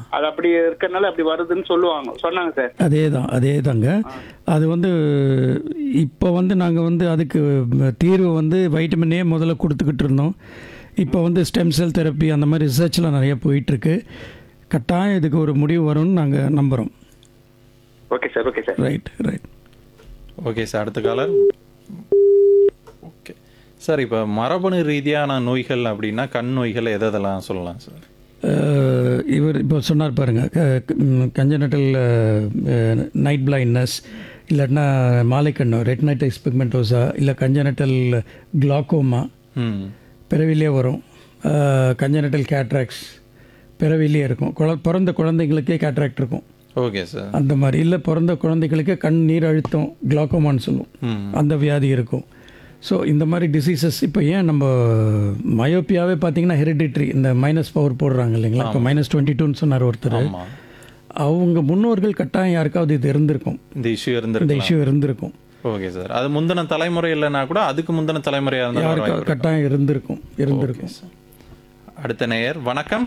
அது அப்படி இருக்கறனால அப்படி வருதுன்னு சொல்லுவாங்க சொன்னாங்க சார் அதே தான் அதே தாங்க அது வந்து இப்போ வந்து நாங்கள் வந்து அதுக்கு தீர்வு வந்து வைட்டமின் ஏ முதல்ல கொடுத்துக்கிட்டு இருந்தோம் இப்போ வந்து ஸ்டெம் செல் தெரப்பி அந்த மாதிரி ரிசர்ச்லாம் நிறைய போயிட்டுருக்கு கட்டாயம் இதுக்கு ஒரு முடிவு வரும்னு நாங்கள் நம்புகிறோம் okay sir okay sir right right okay sir அடுத்த காலர் ஓகே சார் இப்போ மரபணு ரீதியான நோய்கள் அப்படின்னா கண் நோய்கள் எது எதெல்லாம் சொல்லலாம் சார் அஹ் இவர் இப்போ சொன்னார் பாருங்க கஞ்சனட்டல் நைட் பிளைண்ட்னஸ் இல்லாட்டினா மாலைக்கண்ணு ரெட்னைட்டிஸ் பிக்மெண்டோசா இல்லை கஞ்சனட்டல் கிளாக்கோமா ம் பிறவிலே வரும் கஞ்சனட்டல் கேட்ராக்ஸ் பிறவிலே இருக்கும் குழ பிறந்த குழந்தைங்களுக்கே கேட்ராக்ட் இருக்கும் ஓகே சார் அந்த மாதிரி இல்லை பிறந்த குழந்தைகளுக்கே கண் நீர் அழுத்தம் கிளாக்கோமான்னு சொல்லுவோம் ம் அந்த வியாதி இருக்கும் ஸோ இந்த மாதிரி டிசீசஸ் இப்போ ஏன் நம்ம மயோப்பியாவே பார்த்தீங்கன்னா ஹெரிடிட்ரி இந்த மைனஸ் பவர் போடுறாங்க இல்லைங்களா இப்போ மைனஸ் டுவெண்ட்டி டூன்னு சொன்னார் ஒருத்தர் ஆமாம் அவங்க முன்னோர்கள் கட்டாயம் யாருக்காவது இது இருந்திருக்கும் இந்த இஷ்யூ இந்த இருந்திருக்கு இஷ்யூ இருந்திருக்கும் ஓகே சார் அது முந்தின தலைமுறை இல்லைன்னா கூட அதுக்கு முந்தின தலைமுறையாக இருந்தால் யாருக்கா கட்டாயம் இருந்திருக்கும் இருந்திருக்கும் அடுத்த நேயர் வணக்கம்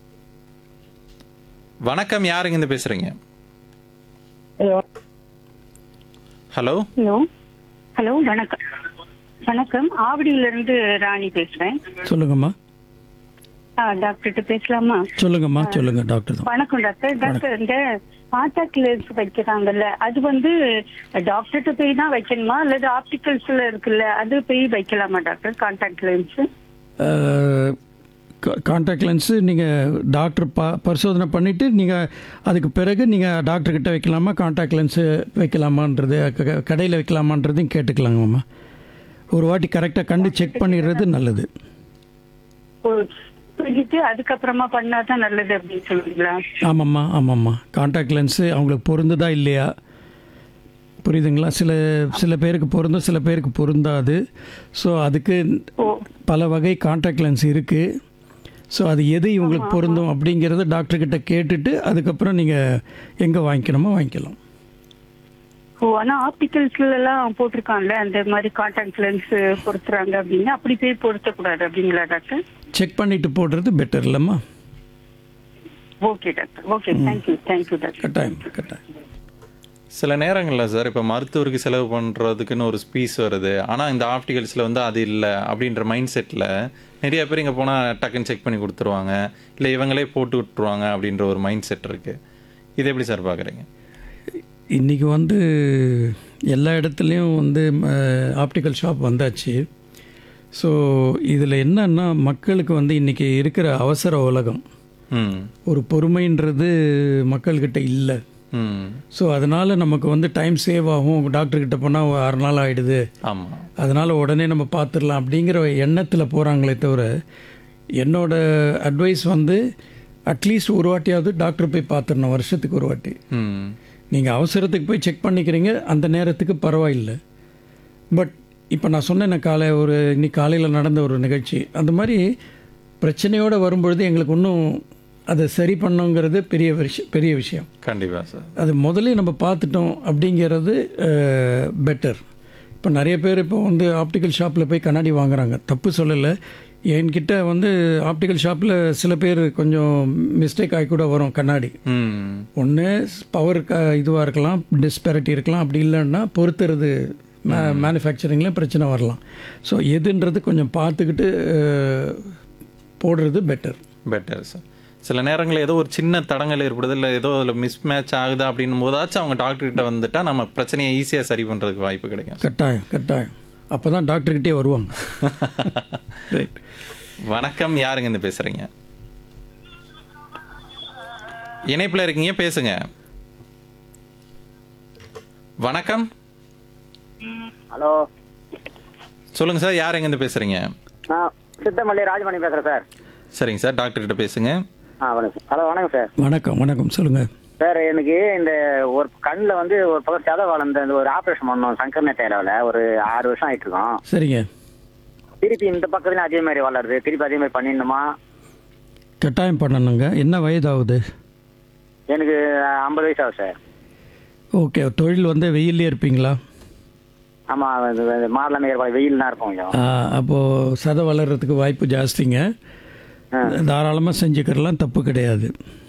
வணக்கம் யாருங்க இருந்து பேசுறீங்க ஹலோ ஹலோ ஹலோ ஹலோ வணக்கம் வணக்கம் ஆவடியில இருந்து ராணி பேசுறேன் சொல்லுங்கம்மா ஆ, டாக்டர்கிட்ட பேசலாமா சொல்லுங்கம்மா சொல்லுங்க டாக்டர் தான் வணக்கம் டாக்டர் டாக்டர் இந்த கான்டாக்ட் லென்ஸ் வைக்கிறாங்கல்ல அது வந்து டாக்டர்கிட்ட போய் தான் வைக்கணுமா அல்லது ஆப்டிகல்ஸ்ல இருக்குல்ல அது போய் வைக்கலாமா doctor contact lens contact lens நீங்கள் டாக்டர் பா பரிசோதனை பண்ணிவிட்டு நீங்கள் அதுக்கு பிறகு நீங்கள் டாக்டர்கிட்ட வைக்கலாமா கான்டாக்ட் லென்ஸு வைக்கலாமான்றது கடையில் வைக்கலாமான்றதையும் கேட்டுக்கலாங்கம்மா ஒரு வாட்டி கரெக்டாக கண்டு செக் பண்ணிடுறது நல்லது சொல்லிட்டு அதுக்கப்புறமா பண்ணாதான் நல்லது அப்படின்னு சொல்லுவீங்களா ஆமாம்மா ஆமாம்மா கான்டாக்ட் லென்ஸு அவங்களுக்கு பொருந்துதா இல்லையா புரியுதுங்களா சில சில பேருக்கு பொருந்தும் சில பேருக்கு பொருந்தாது ஸோ அதுக்கு பல வகை கான்டாக்ட் லென்ஸ் இருக்குது ஸோ அது எது இவங்களுக்கு பொருந்தும் அப்படிங்கிறத டாக்டர்கிட்ட கேட்டுட்டு அதுக்கப்புறம் நீங்கள் எங்கே வாங்கிக்கணுமோ வாங்கிக்கலாம் ஓ ஆனா ஆப்டிகல்ஸ்ல எல்லாம் போட்டிருக்காங்கல்ல அந்த மாதிரி கான்டாக்ட் லென்ஸ் பொருத்துறாங்க அப்படின்னு அப்படி போய் பொருத்தக்கூடாது அப்படிங்களா டாக்டர் செக் பண்ணிட்டு போடுறது பெட்டர் இல்லைம்மா okay doctor okay thank you thank you doctor கட்டாயம் கட்டாயம் சில நேரங்களில் சார் இப்போ மருத்துவருக்கு செலவு பண்ணுறதுக்குன்னு ஒரு ஸ்பீஸ் வருது ஆனால் இந்த ஆப்டிகல்ஸில் வந்து அது இல்லை அப்படின்ற மைண்ட் செட்டில் நிறைய பேர் இங்கே போனால் டக்குன்னு செக் பண்ணி கொடுத்துருவாங்க இல்லை இவங்களே போட்டு விட்டுருவாங்க அப்படின்ற ஒரு மைண்ட் செட் இருக்குது இது எப்படி சார் பார்க்குறீங்க இன்றைக்கி வந்து எல்லா இடத்துலையும் வந்து ஆப்டிக்கல் ஷாப் வந்தாச்சு ஸோ இதில் என்னன்னா மக்களுக்கு வந்து இன்றைக்கி இருக்கிற அவசர உலகம் ம் ஒரு பொறுமைன்றது மக்கள்கிட்ட இல்லை ம் ஸோ அதனால் நமக்கு வந்து டைம் சேவ் ஆகும் டாக்டர்கிட்ட போனால் ஆறு நாள் ஆகிடுது ஆமாம் அதனால் உடனே நம்ம பார்த்துடலாம் அப்படிங்கிற எண்ணத்தில் போகிறாங்களே தவிர என்னோட அட்வைஸ் வந்து அட்லீஸ்ட் ஒரு வாட்டியாவது டாக்டர் போய் பார்த்துடணும் வருஷத்துக்கு ஒரு வாட்டி ம் நீங்கள் அவசரத்துக்கு போய் செக் பண்ணிக்கிறீங்க அந்த நேரத்துக்கு பரவாயில்லை பட் இப்போ நான் சொன்னேன் காலை ஒரு இன்னைக்கு காலையில் நடந்த ஒரு நிகழ்ச்சி அந்த மாதிரி பிரச்சனையோடு வரும்பொழுது எங்களுக்கு இன்னும் அதை சரி பண்ணுங்கிறது பெரிய விஷயம் பெரிய விஷயம் கண்டிப்பாக சார் அது முதல்ல நம்ம பார்த்துட்டோம் அப்படிங்கிறது பெட்டர் இப்போ நிறைய பேர் இப்போ வந்து ஆப்டிக்கல் ஷாப்பில் போய் கண்ணாடி வாங்குறாங்க தப்பு சொல்லலை என்கிட்ட வந்து ஆப்டிக்கல் ஷாப்பில் சில பேர் கொஞ்சம் மிஸ்டேக் ஆகி கூட வரும் கண்ணாடி ம் ஒன்று பவர் க இதுவாக இருக்கலாம் டிஸ்பேரிட்டி இருக்கலாம் அப்படி இல்லைன்னா பொறுத்துறது மே மேனுஃபேக்சரிங்கில் பிரச்சனை வரலாம் ஸோ எதுன்றது கொஞ்சம் பார்த்துக்கிட்டு அஹ், போடுறது பெட்டர் பெட்டர் சார் சில நேரங்களில் ஏதோ ஒரு சின்ன தடங்கள் ஏற்படுது இல்லை ஏதோ அதில் மிஸ் மேட்ச் ஆகுது அப்படின்னும் போதாச்சும் அவங்க டாக்டர்கிட்ட வந்துட்டா நம்ம பிரச்சனையை ஈஸியாக சரி பண்ணுறதுக்கு வாய்ப்பு கிடைக்கும் கட்டாயம் கட்டாயம் அப்போ தான் டாக்டர்கிட்டே வருவாங்க ரைட் வணக்கம் யாருங்க இருந்து பேசுறீங்க இணைப்புல இருக்கீங்க பேசுங்க வணக்கம் ஹலோ சொல்லுங்க சார் யார் எங்கேருந்து பேசுறீங்க நான் சித்தமல்லி ராஜமணி பேசுறேன் சார் சரிங்க சார் டாக்டர் கிட்ட பேசுங்க ஆ வணக்கம் ஹலோ வணக்கம் சார் வணக்கம் வணக்கம் சொல்லுங்கள் சார் எனக்கு இந்த ஒரு கண்ணில் வந்து ஒரு பக்கம் செத வளர்ந்த இந்த ஒரு ஆப்ரேஷன் பண்ணோம் சங்கர்ண தேராவில் ஒரு ஆறு வருஷம் ஆயிட்டு இருக்கோம் சரிங்க திருப்பி இந்த பக்கத்துலயும் அதே மாதிரி வளருது திருப்பி அதே மாதிரி பண்ணிடணுமா கட்டாயம் பண்ணணுங்க என்ன வயதாகுது எனக்கு ஐம்பது வயசு ஆகும் சார் ஓகே தொழில் வந்து வெயிலே இருப்பீங்களா ஆமாம் மாடலாம் வெயில் தான் இருக்கும் கொஞ்சம் அப்போது சதை வளர்கிறதுக்கு வாய்ப்பு ஜாஸ்திங்க தாராளமாக செஞ்சுக்கிறலாம் தப்பு கிடையாது